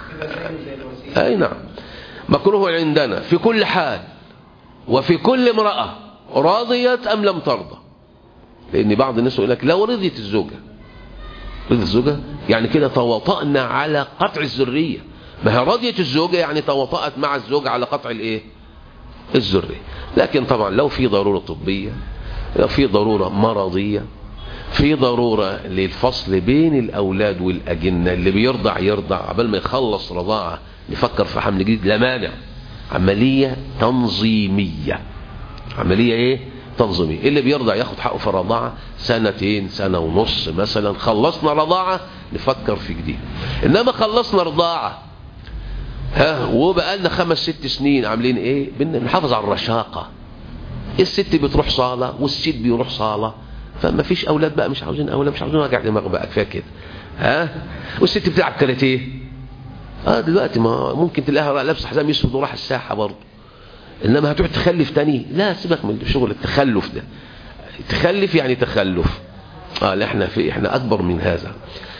أي نعم مكروه عندنا في كل حال وفي كل امرأة راضيت أم لم ترضى لأن بعض الناس يقول لك لو رضيت الزوجة رضيت الزوجة يعني كده تواطأنا على قطع الذرية ما هي رضيت الزوجة يعني تواطأت مع الزوج على قطع الايه الذرية لكن طبعا لو في ضرورة طبية لو في ضرورة مرضية في ضرورة للفصل بين الأولاد والأجنة اللي بيرضع يرضع قبل ما يخلص رضاعة يفكر في حمل جديد لا مانع عملية تنظيمية عملية ايه تنظيمية اللي بيرضع ياخد حقه في الرضاعة سنتين سنة ونص مثلا خلصنا رضاعة نفكر في جديد انما خلصنا رضاعة ها وبقى لنا خمس ست سنين عاملين ايه بنحافظ على الرشاقة الست بتروح صالة والست بيروح صالة فما فيش اولاد بقى مش عاوزين اولاد مش عاوزين وجع دماغ بقى كفايه كده ها والست بتلعب كاراتيه اه دلوقتي ما ممكن تلاقيها لابسه حزام اسود وراح الساحه برضه انما هتقعد تخلف تاني لا سيبك من شغل التخلف ده تخلف يعني تخلف اه لا احنا في احنا اكبر من هذا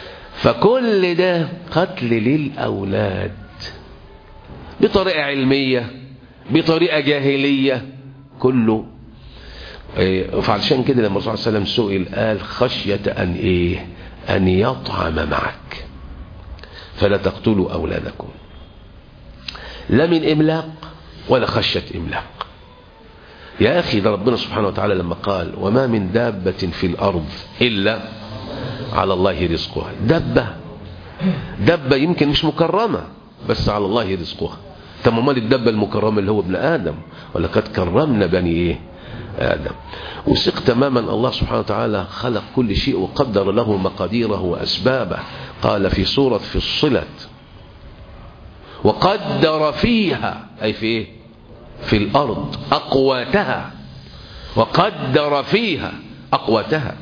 فكل ده قتل للاولاد بطريقه علميه بطريقه جاهليه كله إيه فعشان كده لما الرسول صلى الله عليه وسلم سئل قال خشيه ان ايه ان يطعم معك فلا تقتلوا اولادكم لا من املاق ولا خشيه املاق يا اخي ده ربنا سبحانه وتعالى لما قال وما من دابه في الارض الا على الله رزقها دبه دبه يمكن مش مكرمه بس على الله رزقها طب امال الدبه المكرمه اللي هو ابن ادم ولقد كرمنا بني ايه آدم وثق تماما الله سبحانه وتعالى خلق كل شيء وقدر له مقاديره وأسبابه قال في سورة في الصلة وقدر فيها أي في إيه؟ في الأرض أقواتها وقدر فيها أقواتها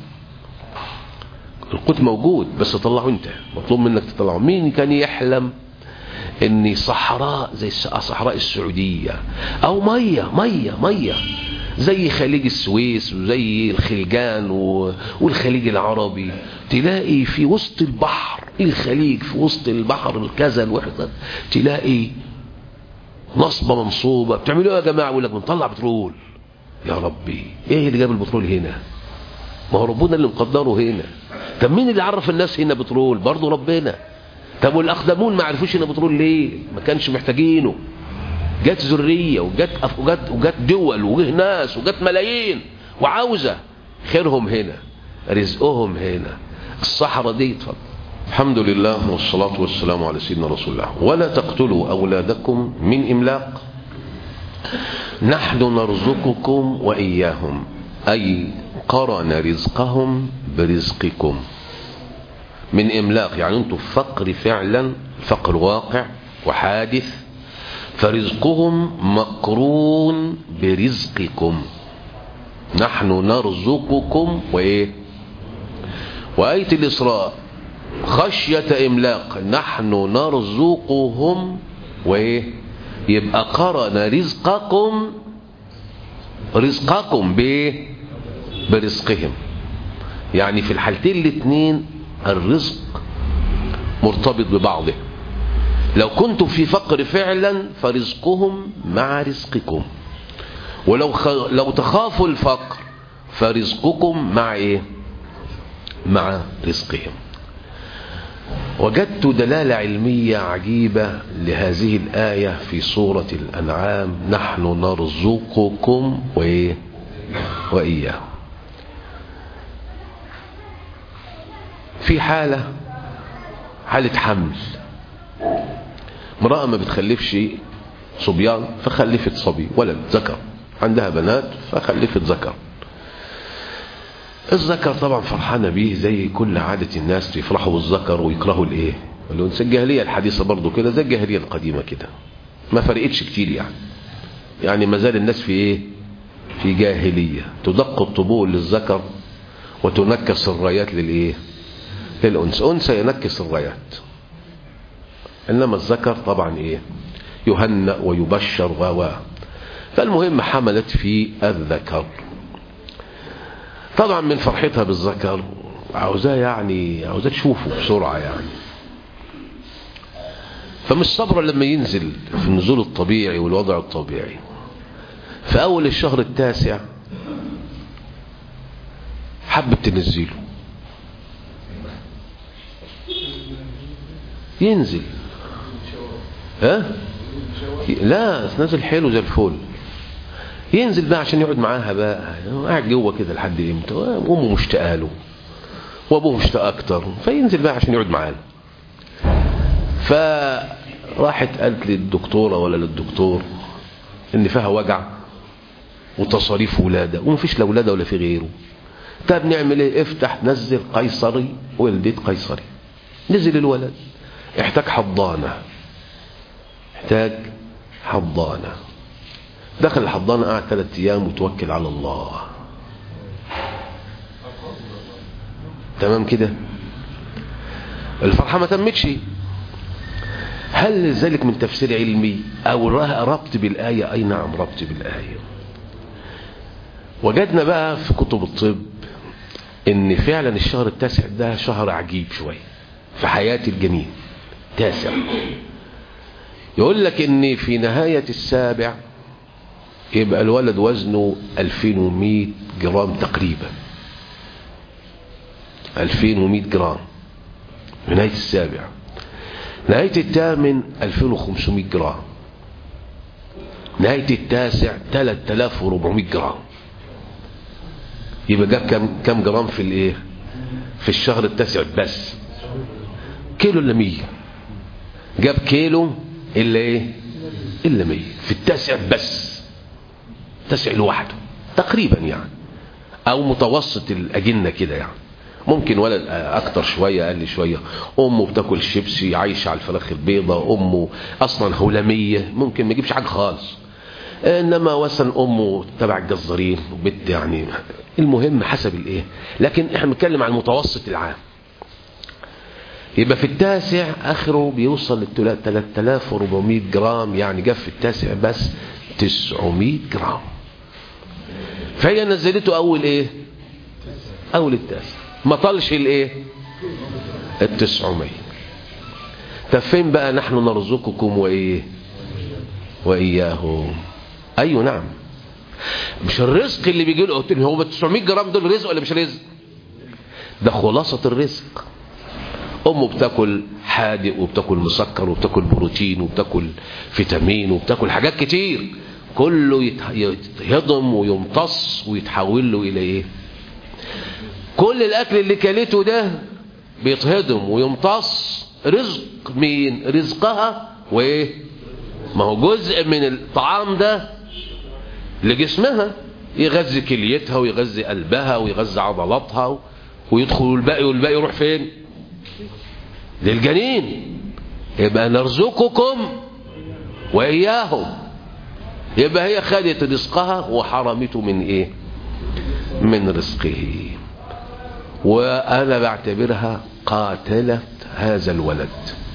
القوت موجود بس طلعه انت مطلوب منك تطلعه مين كان يحلم ان صحراء زي صحراء السعودية او مية مية مية زي خليج السويس وزي الخلجان والخليج العربي تلاقي في وسط البحر الخليج في وسط البحر الكذا الوحدة تلاقي نصبة منصوبة بتعملوا ايه يا جماعة يقول لك بنطلع بترول يا ربي ايه اللي جاب البترول هنا ما هو ربنا اللي مقدره هنا طب مين اللي عرف الناس هنا بترول برضه ربنا طب والاقدمون ما عرفوش هنا بترول ليه ما كانش محتاجينه جت ذريه وجت أف- وجت وجت دول وجه ناس وجت ملايين وعاوزه خيرهم هنا رزقهم هنا الصحراء دي اتفضل الحمد لله والصلاة والسلام على سيدنا رسول الله ولا تقتلوا أولادكم من إملاق نحن نرزقكم وإياهم أي قرن رزقهم برزقكم من إملاق يعني أنتم في فقر فعلا فقر واقع وحادث فرزقهم مقرون برزقكم نحن نرزقكم وإيه وآية الإسراء خشية إملاق نحن نرزقهم وإيه يبقى قرن رزقكم رزقكم بإيه برزقهم يعني في الحالتين الاثنين الرزق مرتبط ببعضه لو كنتم في فقر فعلا فرزقهم مع رزقكم ولو خ... لو تخافوا الفقر فرزقكم مع ايه مع رزقهم وجدت دلالة علمية عجيبة لهذه الآية في سورة الأنعام نحن نرزقكم وإيه وإياهم في حالة حالة حمل امرأة ما بتخلفش صبيان فخلفت صبي ولد ذكر عندها بنات فخلفت ذكر الذكر طبعا فرحانة بيه زي كل عادة الناس يفرحوا بالذكر ويكرهوا الايه الانثى الجاهلية الحديثة برضو كده زي الجاهلية القديمة كده ما فرقتش كتير يعني يعني ما زال الناس في ايه في جاهلية تدق الطبول للذكر وتنكس الرايات للايه للأنثى أنثى ينكس الرايات إنما الذكر طبعا إيه يهنأ ويبشر و و فالمهم حملت في الذكر طبعا من فرحتها بالذكر عاوزاه يعني عاوزاه تشوفه بسرعة يعني فمش صبرا لما ينزل في النزول الطبيعي والوضع الطبيعي في أول الشهر التاسع حبت تنزله ينزل ها لا نازل حلو زي الفل ينزل بقى عشان يقعد معاها بقى قاعد جوه كده لحد امتى امه مشتاقه له وابوه مشتاق اكتر فينزل بقى عشان يقعد معانا فراحت قالت للدكتوره ولا للدكتور ان فيها وجع وتصاريف ولاده ومفيش لا ولاده ولا في غيره طب نعمل ايه افتح نزل قيصري ولدت قيصري نزل الولد احتاج حضانة احتاج حضانة دخل الحضانة قعد ثلاثة ايام وتوكل على الله تمام كده الفرحة ما تمتش هل ذلك من تفسير علمي او ربط بالآية اي نعم ربط بالآية وجدنا بقى في كتب الطب ان فعلا الشهر التاسع ده شهر عجيب شوية في حياة الجنين تاسع يقول لك ان في نهاية السابع يبقى الولد وزنه 2100 جرام تقريبا 2100 جرام في نهاية السابع نهاية الثامن 2500 جرام نهاية التاسع 3400 جرام يبقى جاب كم كم جرام في الايه في الشهر التاسع بس كيلو الا 100 جاب كيلو الا ايه الا 100 في التاسع بس التاسع لوحده تقريبا يعني او متوسط الاجنه كده يعني ممكن ولد اكتر شويه اقل شويه امه بتاكل شيبسي عايشه على الفراخ البيضاء امه اصلا هولميه ممكن ما يجيبش حاجه خالص انما وسن امه تبع الجزارين وبنت يعني المهم حسب الايه لكن احنا بنتكلم عن المتوسط العام يبقى في التاسع اخره بيوصل ل 3400 جرام يعني جاب في التاسع بس 900 جرام فهي نزلته اول ايه اول التاسع ما طالش الايه ال 900 طب فين بقى نحن نرزقكم وايه واياهم ايوه نعم مش الرزق اللي بيجي له قلت لي هو 900 جرام دول رزق ولا مش رزق ده خلاصة الرزق امه بتاكل حادق وبتاكل مسكر وبتاكل بروتين وبتاكل فيتامين وبتاكل حاجات كتير كله يتهضم ويمتص ويتحول له الى ايه كل الاكل اللي كلته ده بيتهضم ويمتص رزق مين رزقها وايه ما هو جزء من الطعام ده لجسمها يغذي كليتها ويغذي قلبها ويغذي عضلاتها ويدخل الباقي والباقي يروح فين للجنين يبقى نرزقكم وإياهم يبقى هي خدت رزقها وحرمته من ايه من رزقه وانا بعتبرها قاتلت هذا الولد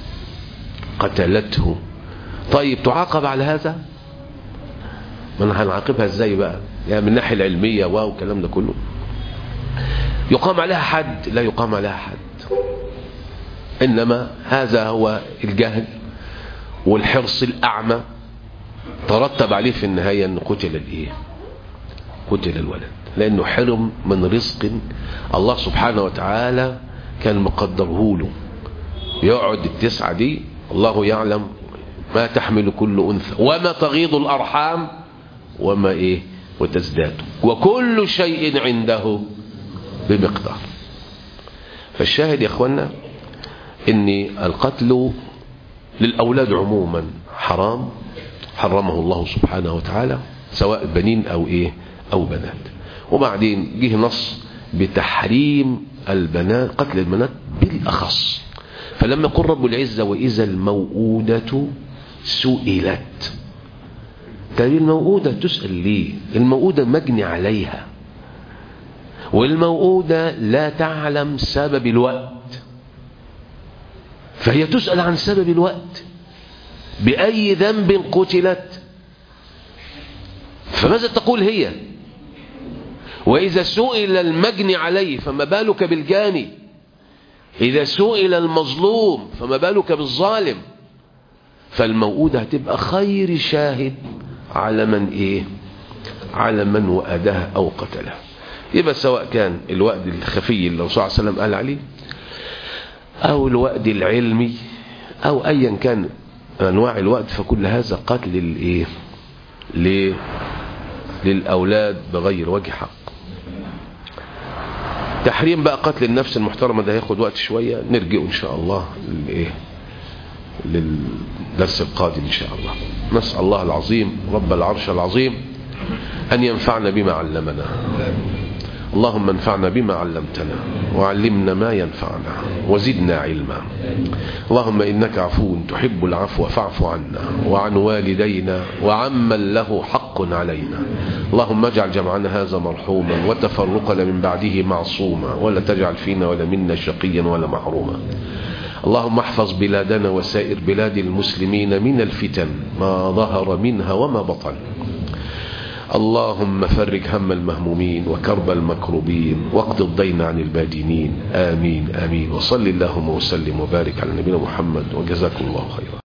قتلته طيب تعاقب على هذا من هنعاقبها ازاي بقى يعني من الناحيه العلميه والكلام ده كله يقام عليها حد لا يقام عليها حد انما هذا هو الجهل والحرص الاعمى ترتب عليه في النهايه ان قتل الايه قتل الولد لانه حرم من رزق الله سبحانه وتعالى كان مقدره له يقعد التسعه دي الله يعلم ما تحمل كل انثى وما تغيض الارحام وما ايه وتزداد وكل شيء عنده بمقدار فالشاهد يا اخوانا ان القتل للاولاد عموما حرام حرمه الله سبحانه وتعالى سواء بنين او ايه او بنات وبعدين جه نص بتحريم البنات قتل البنات بالاخص فلما يقول رب العزه واذا الموءوده سئلت طيب الموءودة تسأل ليه الموءودة مجني عليها والموءودة لا تعلم سبب الوقت فهي تسأل عن سبب الوقت بأي ذنب قتلت فماذا تقول هي وإذا سئل المجني عليه فما بالك بالجاني إذا سئل المظلوم فما بالك بالظالم فالموءودة هتبقى خير شاهد على من ايه على من وأدها او قتلها يبقى سواء كان الوأد الخفي اللي الرسول صلى الله عليه وسلم قال عليه او الوأد العلمي او ايا كان انواع الوأد فكل هذا قتل الايه ليه للاولاد بغير وجه حق تحريم بقى قتل النفس المحترمه ده هياخد وقت شويه نرجع ان شاء الله للايه للدرس القادم إن شاء الله نسأل الله العظيم رب العرش العظيم أن ينفعنا بما علمنا اللهم انفعنا بما علمتنا وعلمنا ما ينفعنا وزدنا علما اللهم إنك عفو تحب العفو فاعف عنا وعن والدينا وعمن له حق علينا اللهم اجعل جمعنا هذا مرحوما وتفرقنا من بعده معصوما ولا تجعل فينا ولا منا شقيا ولا محروما اللهم احفظ بلادنا وسائر بلاد المسلمين من الفتن ما ظهر منها وما بطن اللهم فرج هم المهمومين وكرب المكروبين واقض الدين عن البادينين آمين آمين وصل اللهم وسلم وبارك على نبينا محمد وجزاكم الله خيرا